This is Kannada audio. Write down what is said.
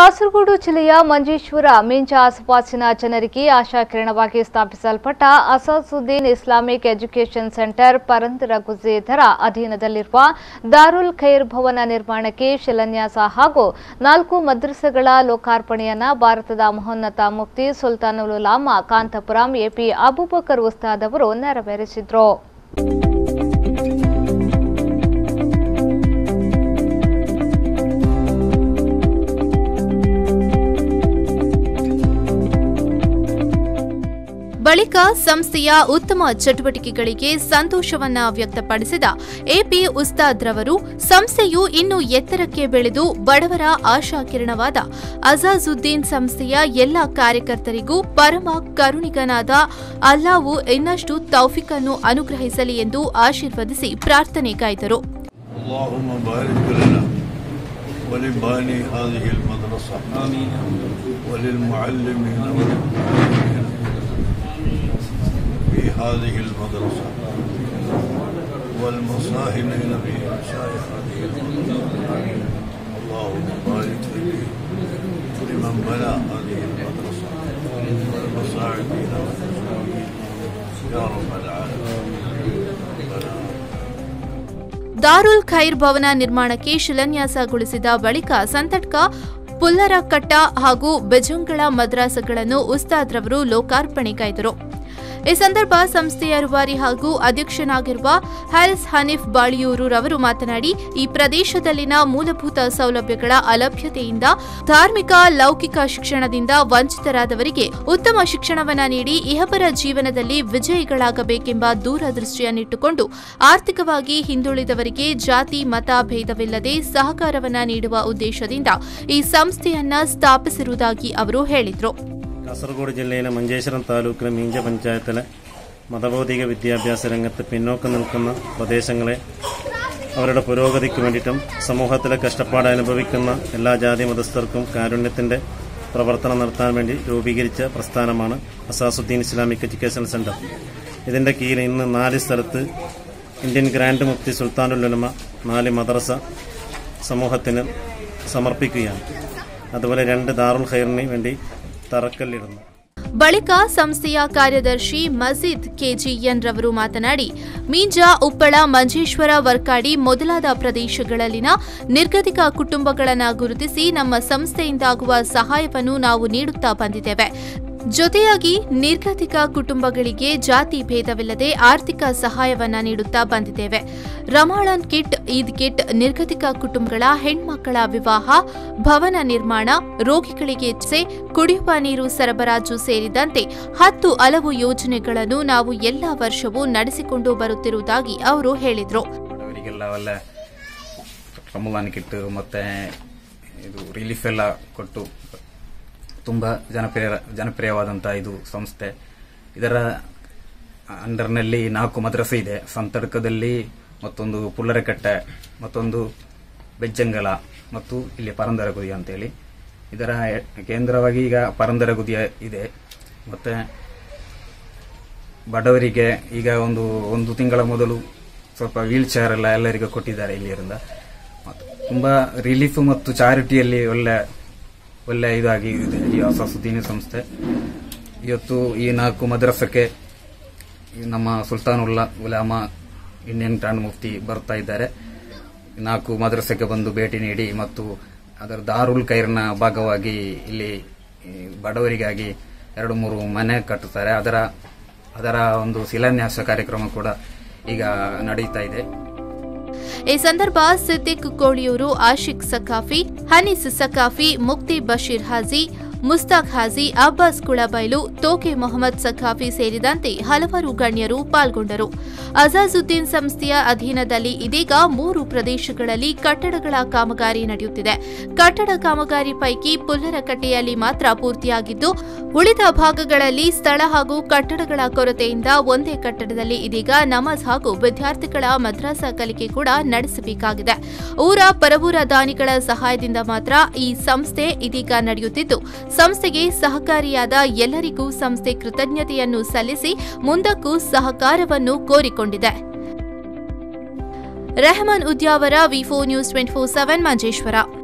ಕಾಸರಗೋಡು ಜಿಲ್ಲೆಯ ಮಂಜೇಶ್ವರ ಮಿಂಚ ಆಸುಪಾಸಿನ ಜನರಿಗೆ ಆಶಾಕಿರಣವಾಗಿ ಸ್ಥಾಪಿಸಲ್ಪಟ್ಟ ಅಸಾಸುದ್ದೀನ್ ಇಸ್ಲಾಮಿಕ್ ಎಜುಕೇಷನ್ ಸೆಂಟರ್ ಪರಂದರ ಗುಜೇದರ ಅಧೀನದಲ್ಲಿರುವ ದಾರುಲ್ ಖೈರ್ ಭವನ ನಿರ್ಮಾಣಕ್ಕೆ ಶಿಲಾನ್ಯಾಸ ಹಾಗೂ ನಾಲ್ಕು ಮದ್ರಸೆಗಳ ಲೋಕಾರ್ಪಣೆಯನ್ನ ಭಾರತದ ಮಹೋನ್ನತ ಮುಫ್ತಿ ಸುಲ್ತಾನುಲ್ ಉಲಾಮಾ ಕಾಂತಪುರಂ ಎಪಿ ಅಬೂಬಕರ್ ಉಸ್ತಾದ್ ಅವರು ನೆರವೇರಿಸಿದ್ರು ಬಳಿಕ ಸಂಸ್ಥೆಯ ಉತ್ತಮ ಚಟುವಟಿಕೆಗಳಿಗೆ ಸಂತೋಷವನ್ನ ವ್ಯಕ್ತಪಡಿಸಿದ ಎಪಿ ಉಸ್ತಾದ್ರವರು ಸಂಸ್ಥೆಯು ಇನ್ನು ಎತ್ತರಕ್ಕೆ ಬೆಳೆದು ಬಡವರ ಆಶಾಕಿರಣವಾದ ಅಜಾಜುದ್ದೀನ್ ಸಂಸ್ಥೆಯ ಎಲ್ಲ ಕಾರ್ಯಕರ್ತರಿಗೂ ಪರಮ ಕರುಣಿಗನಾದ ಅಲ್ಲಾವು ಇನ್ನಷ್ಟು ತೌಫಿಕನ್ನು ಅನುಗ್ರಹಿಸಲಿ ಎಂದು ಆಶೀರ್ವದಿಸಿ ಪ್ರಾರ್ಥನೆಗಾಯ್ದರು اللهم بارك لنا ولباني هذه المدرسة آمين وللمعلمين والمعلمين في هذه المدرسة والمساهمين في إنشاء هذه المدرسة اللهم بارك لي لمن بنى هذه المدرسة والمساعدين والمساعدين يا رب العالمين ربنا ದಾರುಲ್ ಖೈರ್ ಭವನ ನಿರ್ಮಾಣಕ್ಕೆ ಶಿಲಾನ್ಯಾಸಗೊಳಿಸಿದ ಬಳಿಕ ಸಂತಟ್ಕ ಪುಲ್ಲರಕಟ್ಟ ಹಾಗೂ ಬೆಜಂಗಳ ಮದ್ರಾಸಗಳನ್ನು ಉಸ್ತಾದ್ರವರು ಲೋಕಾರ್ಪಣೆಗೈದರು ಈ ಸಂದರ್ಭ ಸಂಸ್ಥೆಯ ರೂವಾರಿ ಹಾಗೂ ಅಧ್ಯಕ್ಷನಾಗಿರುವ ಹ್ಯಾರಿಸ್ ಹನೀಫ್ ಬಾಳಿಯೂರು ರವರು ಮಾತನಾಡಿ ಈ ಪ್ರದೇಶದಲ್ಲಿನ ಮೂಲಭೂತ ಸೌಲಭ್ಯಗಳ ಅಲಭ್ಯತೆಯಿಂದ ಧಾರ್ಮಿಕ ಲೌಕಿಕ ಶಿಕ್ಷಣದಿಂದ ವಂಚಿತರಾದವರಿಗೆ ಉತ್ತಮ ಶಿಕ್ಷಣವನ್ನ ನೀಡಿ ಇಹಪರ ಜೀವನದಲ್ಲಿ ವಿಜಯಿಗಳಾಗಬೇಕೆಂಬ ದೂರದೃಷ್ಟಿಯನ್ನಿಟ್ಟುಕೊಂಡು ಆರ್ಥಿಕವಾಗಿ ಹಿಂದುಳಿದವರಿಗೆ ಜಾತಿ ಮತ ಭೇದವಿಲ್ಲದೆ ಸಹಕಾರವನ್ನ ನೀಡುವ ಉದ್ದೇಶದಿಂದ ಈ ಸಂಸ್ಥೆಯನ್ನ ಸ್ಥಾಪಿಸಿರುವುದಾಗಿ ಅವರು ಹೇಳಿದರು കാസർഗോഡ് ജില്ലയിലെ മഞ്ചേശ്വരം താലൂക്കിലെ മീഞ്ച പഞ്ചായത്തിലെ മതഭൗതിക വിദ്യാഭ്യാസ രംഗത്ത് പിന്നോക്കം നിൽക്കുന്ന പ്രദേശങ്ങളെ അവരുടെ പുരോഗതിക്ക് വേണ്ടിയിട്ടും സമൂഹത്തിലെ കഷ്ടപ്പാട് അനുഭവിക്കുന്ന എല്ലാ ജാതി മതസ്ഥർക്കും കാരുണ്യത്തിന്റെ പ്രവർത്തനം നടത്താൻ വേണ്ടി രൂപീകരിച്ച പ്രസ്ഥാനമാണ് അസാസുദ്ദീൻ ഇസ്ലാമിക് എഡ്യൂക്കേഷൻ സെന്റർ ഇതിന്റെ കീഴിൽ ഇന്ന് നാല് സ്ഥലത്ത് ഇന്ത്യൻ ഗ്രാൻഡ് മുഫ്തി സുൽത്താനുൽ ഉലമ നാല് മദ്രസ സമൂഹത്തിന് സമർപ്പിക്കുകയാണ് അതുപോലെ രണ്ട് ദാറുൽ ഖൈറിന് വേണ്ടി ತರಕಲ್ಲಿರುന്നു ಬಳಿಕ ಸಂಸ್ಥೆಯ ಕಾರ್ಯದರ್ಶಿ ಮಜೀದ್ ಕೆಜಿಎನ್ ರವರು ಮಾತನಾಡಿ ಮೀಂಜಾ ಉಪ್ಪಳ ಮಂಜೇಶ್ವರ ವರ್ಕಾಡಿ ಮೊದಲಾದ ಪ್ರದೇಶಗಳಲ್ಲಿನ ನಿರ್ಗತಿಕ ಕುಟುಂಬಗಳನ್ನು ಗುರುತಿಸಿ ನಮ್ಮ ಸಂಸ್ಥೆಯಿಂದಾಗುವ ಸಹಾಯವನ್ನು ನಾವು ನೀಡುತ್ತಾ ಬಂದಿದ್ದೇವೆ ಜೊತೆಯಾಗಿ ನಿರ್ಗತಿಕ ಕುಟುಂಬಗಳಿಗೆ ಜಾತಿ ಭೇದವಿಲ್ಲದೆ ಆರ್ಥಿಕ ಸಹಾಯವನ್ನ ನೀಡುತ್ತಾ ಬಂದಿದ್ದೇವೆ ರಮಾಳನ್ ಕಿಟ್ ಈದ್ ಕಿಟ್ ನಿರ್ಗತಿಕ ಕುಟುಂಬಗಳ ಹೆಣ್ಮಕ್ಕಳ ವಿವಾಹ ಭವನ ನಿರ್ಮಾಣ ರೋಗಿಗಳಿಗೆ ಚಿಕಿತ್ಸೆ ಕುಡಿಯುವ ನೀರು ಸರಬರಾಜು ಸೇರಿದಂತೆ ಹತ್ತು ಹಲವು ಯೋಜನೆಗಳನ್ನು ನಾವು ಎಲ್ಲ ವರ್ಷವೂ ನಡೆಸಿಕೊಂಡು ಬರುತ್ತಿರುವುದಾಗಿ ಅವರು ಹೇಳಿದರು ಅವರಿಗೆಲ್ಲ ಒಳ್ಳೆ ರಮಲಾನ್ ಕಿಟ್ ಮತ್ತೆ ಇದು ರಿಲೀಫ್ ಎಲ್ಲ ಕೊಟ್ಟು ತುಂಬ ಜನಪ್ರಿಯ ಜನಪ್ರಿಯವಾದಂತಹ ಇದು ಸಂಸ್ಥೆ ಇದರ ಅಂಡರ್ನಲ್ಲಿ ನಾಲ್ಕು ಮದ್ರಸೆ ಇದೆ ಸಂತಡ್ಕದಲ್ಲಿ ಮತ್ತೊಂದು ಪುಲ್ಲರಕಟ್ಟೆ ಮತ್ತೊಂದು ಬೆಜ್ಜಂಗಲ ಮತ್ತು ಇಲ್ಲಿ ಪರಂದರಗುದಿ ಅಂತೇಳಿ ಇದರ ಕೇಂದ್ರವಾಗಿ ಈಗ ಪರಂದರಗುದಿಯ ಇದೆ ಮತ್ತೆ ಬಡವರಿಗೆ ಈಗ ಒಂದು ಒಂದು ತಿಂಗಳ ಮೊದಲು ಸ್ವಲ್ಪ ವೀಲ್ ಚೇರ್ ಎಲ್ಲ ಎಲ್ಲರಿಗೂ ಕೊಟ್ಟಿದ್ದಾರೆ ಇಲ್ಲಿರಿಂದ ಮತ್ತು ತುಂಬಾ ರಿಲೀಫ್ ಮತ್ತು ಚಾರಿಟಿಯಲ್ಲಿ ಒಳ್ಳೆ ಒಳ್ಳೆ ಇದಾಗಿ ಇದೆ ಈ ಅಸಾಸುದ್ದೀನ್ ಸಂಸ್ಥೆ ಇವತ್ತು ಈ ನಾಲ್ಕು ಮದ್ರಸಕ್ಕೆ ಈ ನಮ್ಮ ಸುಲ್ತಾನುಲ್ಲಾ ಉಲಾಮಾ ಇಂಡಿಯನ್ ಗ್ರಾಂಡ್ ಮುಫ್ತಿ ಬರ್ತಾ ಇದ್ದಾರೆ ನಾಲ್ಕು ಮದ್ರಸಕ್ಕೆ ಬಂದು ಭೇಟಿ ನೀಡಿ ಮತ್ತು ಅದರ ದಾರುಲ್ ಖೈರ್ನ ಭಾಗವಾಗಿ ಇಲ್ಲಿ ಈ ಬಡವರಿಗಾಗಿ ಎರಡು ಮೂರು ಮನೆ ಕಟ್ಟುತ್ತಾರೆ ಅದರ ಅದರ ಒಂದು ಶಿಲಾನ್ಯಾಸ ಕಾರ್ಯಕ್ರಮ ಕೂಡ ಈಗ ನಡೀತಾ ಇದೆ ಈ ಸಂದರ್ಭ ಸಿದ್ದಿಕ್ ಕೋಳಿಯೂರು ಆಶಿಕ್ ಸಕಾಫಿ ಹನೀಸ್ ಸಕಾಫಿ ಮುಕ್ತಿ ಬಶೀರ್ ಹಾಜಿ ಮುಸ್ತಾಕ್ ಹಾಜಿ ಅಬ್ಬಾಸ್ ಕುಳಬೈಲು ತೋಕೆ ಮೊಹಮ್ಮದ್ ಸಖಾಫಿ ಸೇರಿದಂತೆ ಹಲವಾರು ಗಣ್ಯರು ಪಾಲ್ಗೊಂಡರು ಅಜಾಜುದ್ದೀನ್ ಸಂಸ್ಥೆಯ ಅಧೀನದಲ್ಲಿ ಇದೀಗ ಮೂರು ಪ್ರದೇಶಗಳಲ್ಲಿ ಕಟ್ಟಡಗಳ ಕಾಮಗಾರಿ ನಡೆಯುತ್ತಿದೆ ಕಟ್ಟಡ ಕಾಮಗಾರಿ ಪೈಕಿ ಪುಲ್ಲರಕಟ್ಟೆಯಲ್ಲಿ ಮಾತ್ರ ಪೂರ್ತಿಯಾಗಿದ್ದು ಉಳಿದ ಭಾಗಗಳಲ್ಲಿ ಸ್ಥಳ ಹಾಗೂ ಕಟ್ಟಡಗಳ ಕೊರತೆಯಿಂದ ಒಂದೇ ಕಟ್ಟಡದಲ್ಲಿ ಇದೀಗ ನಮಾಜ್ ಹಾಗೂ ವಿದ್ಯಾರ್ಥಿಗಳ ಮದ್ರಾಸ ಕಲಿಕೆ ಕೂಡ ನಡೆಸಬೇಕಾಗಿದೆ ಊರ ಪರವೂರ ದಾನಿಗಳ ಸಹಾಯದಿಂದ ಮಾತ್ರ ಈ ಸಂಸ್ಥೆ ಇದೀಗ ನಡೆಯುತ್ತಿದ್ದು ಸಂಸ್ಥೆಗೆ ಸಹಕಾರಿಯಾದ ಎಲ್ಲರಿಗೂ ಸಂಸ್ಥೆ ಕೃತಜ್ಞತೆಯನ್ನು ಸಲ್ಲಿಸಿ ಮುಂದಕ್ಕೂ ಸಹಕಾರವನ್ನು ಕೋರಿಕೊಂಡಿದೆ Rehman Udyavar V four news twenty four seven Manjeshwar